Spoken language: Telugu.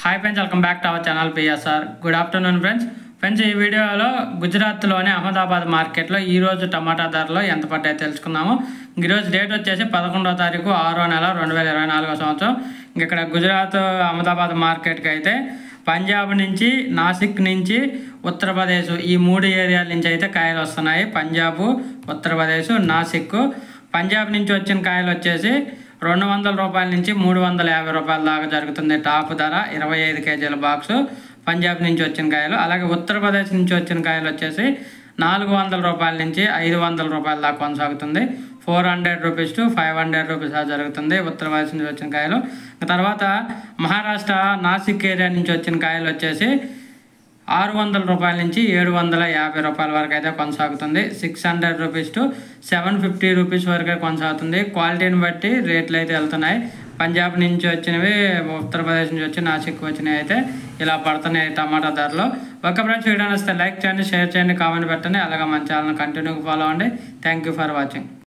hi friends welcome back to our channel PSR good afternoon friends friends ఈ వీడియోలో గుజరాత్లోని అహ్మదాబాద్ మార్కెట్లో ఈ రోజు టమాటా ధరలు ఎంత పడ్డాయో తెలుసుకుందాము ఈరోజు డేట్ వచ్చేసి పదకొండవ తారీఖు ఆరో నెల రెండు వేల ఇరవై నాలుగో సంవత్సరం ఇంక ఇక్కడ గుజరాత్ అహ్మదాబాద్ మార్కెట్కి అయితే పంజాబ్ నుంచి నాసిక్ నుంచి ఉత్తరప్రదేశ్ ఈ మూడు ఏరియాల నుంచి అయితే కాయలు వస్తున్నాయి పంజాబ్ ఉత్తరప్రదేశ్ నాసిక్ పంజాబ్ నుంచి వచ్చిన కాయలు వచ్చేసి రెండు వందల రూపాయల నుంచి మూడు వందల యాభై రూపాయల దాకా జరుగుతుంది టాప్ ధర ఇరవై ఐదు కేజీల బాక్సు పంజాబ్ నుంచి వచ్చిన కాయలు అలాగే ఉత్తరప్రదేశ్ నుంచి వచ్చిన కాయలు వచ్చేసి నాలుగు వందల రూపాయల నుంచి ఐదు వందల రూపాయల దాకా కొనసాగుతుంది four hundred rupees to five hundred rupees దాకా జరుగుతుంది ఉత్తరప్రదేశ్ నుంచి వచ్చిన కాయలు తర్వాత మహారాష్ట్ర నాసిక్ ఏరియా నుంచి వచ్చిన కాయలు వచ్చేసి ఆరు వందల రూపాయల నుంచి ఏడు వందల యాభై రూపాయల వరకు అయితే కొనసాగుతుంది six hundred rupees to seven fifty rupees వరకే కొనసాగుతుంది క్వాలిటీని బట్టి రేట్లు అయితే వెళ్తున్నాయి పంజాబ్ నుంచి వచ్చినవి ఉత్తరప్రదేశ్ నుంచి వచ్చి నాసిక్ వచ్చినవి అయితే ఇలా పడుతున్నాయి టమాటా ధరలు ఒక ఫ్రెండ్స్ వీడియో వస్తే లైక్ చేయండి షేర్ చేయండి కామెంట్ పెట్టండి అలాగే మన ఛానల్ కంటిన్యూగా ఫాలో అవ్వండి థ్యాంక్ యూ ఫర్ వాచింగ్